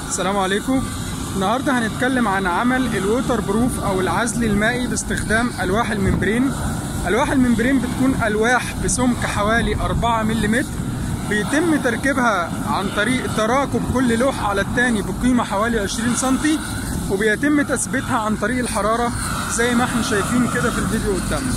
السلام عليكم النهارده هنتكلم عن عمل الووتر بروف او العزل المائي باستخدام الواح الممبرين الواح الممبرين بتكون الواح بسمك حوالي 4 ملم بيتم تركيبها عن طريق تراكب كل لوح على التاني بقيمه حوالي 20 سم وبيتم تثبيتها عن طريق الحراره زي ما احنا شايفين كده في الفيديو قدامنا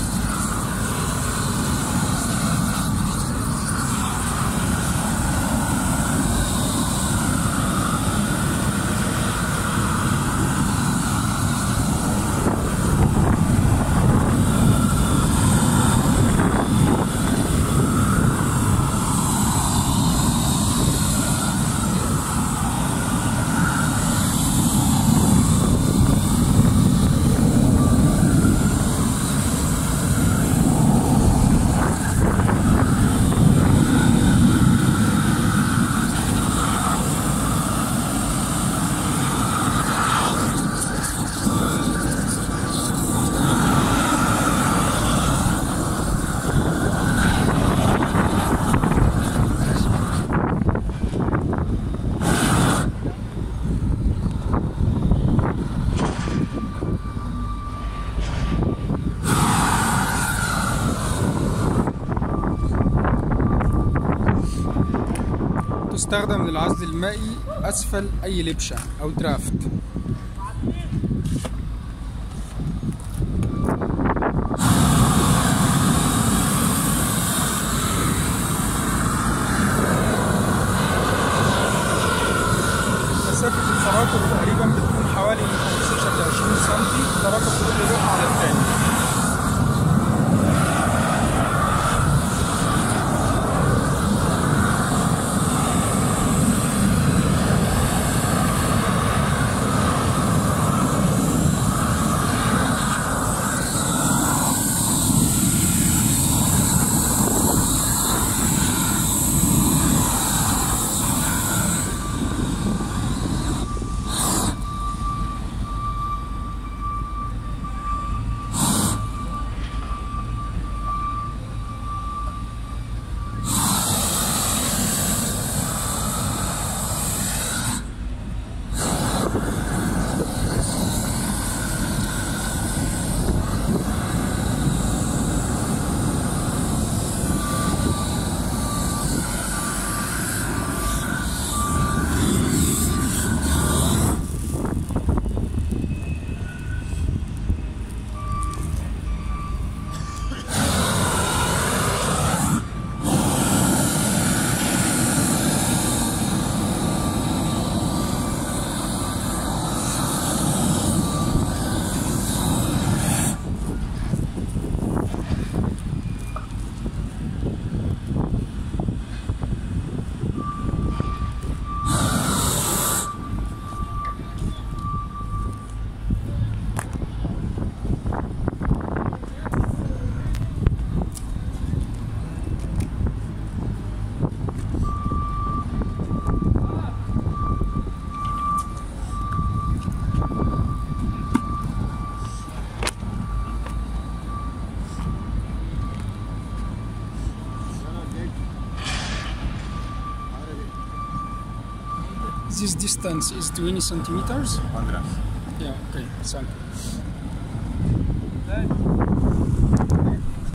تستخدم للعزل المائي أسفل أي لبشة أو درافت مسافة التراكب تقريبا بتكون حوالي من 15 ل 20 سم تراكب كل لوحة على التاني This distance is 20 centimeters. 100. Yeah, okay, thank you.